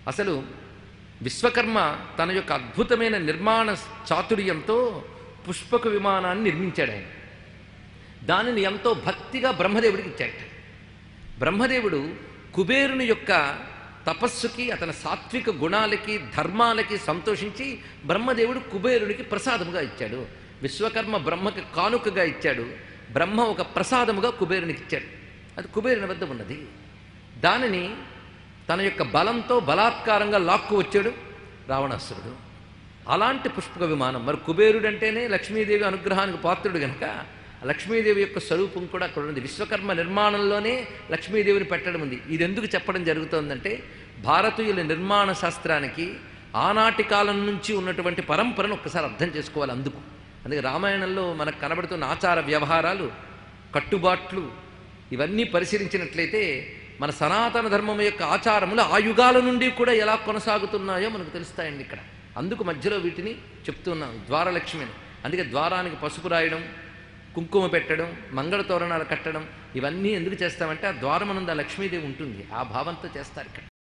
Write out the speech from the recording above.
అసలు విశ్వకర్మ తన యొక్క అద్భుతమైన నిర్మాణ చాతుర్యంతో పుష్పక విమానాన్ని నిర్మించాడు ఆయన దానిని ఎంతో భక్తిగా బ్రహ్మదేవుడికి ఇచ్చాట బ్రహ్మదేవుడు కుబేరుని యొక్క తపస్సుకి అతని సాత్విక గుణాలకి ధర్మాలకి సంతోషించి బ్రహ్మదేవుడు కుబేరునికి ప్రసాదముగా ఇచ్చాడు విశ్వకర్మ బ్రహ్మకి కానుకగా ఇచ్చాడు బ్రహ్మ ఒక ప్రసాదముగా కుబేరునికి ఇచ్చాడు అది కుబేరుని వద్ద ఉన్నది దానిని తన యొక్క బలంతో బలాత్కారంగా లాక్కు వచ్చాడు రావణాసురుడు అలాంటి పుష్పక విమానం మరి కుబేరుడు అంటేనే లక్ష్మీదేవి అనుగ్రహానికి పాత్రుడు గనక లక్ష్మీదేవి యొక్క స్వరూపం కూడా అక్కడ ఉంది విశ్వకర్మ నిర్మాణంలోనే లక్ష్మీదేవిని పెట్టడం ఉంది ఇది ఎందుకు చెప్పడం జరుగుతోందంటే భారతీయుల నిర్మాణ శాస్త్రానికి ఆనాటి కాలం నుంచి ఉన్నటువంటి పరంపరను ఒక్కసారి అర్థం చేసుకోవాలి అందుకు అందుకే రామాయణంలో మనకు కనబడుతున్న ఆచార వ్యవహారాలు కట్టుబాట్లు ఇవన్నీ పరిశీలించినట్లయితే మన సనాతన ధర్మం యొక్క ఆచారములు ఆ యుగాల నుండి కూడా ఎలా కొనసాగుతున్నాయో మనకు తెలుస్తాయండి ఇక్కడ అందుకు మధ్యలో వీటిని చెప్తున్నాం ద్వారలక్ష్మి అని అందుకే ద్వారానికి పసుపు రాయడం కుంకుమ పెట్టడం మంగళ తోరణాలు కట్టడం ఇవన్నీ ఎందుకు చేస్తామంటే ఆ ద్వారమనంద లక్ష్మీదేవి ఉంటుంది ఆ భావంతో చేస్తారు ఇక్కడ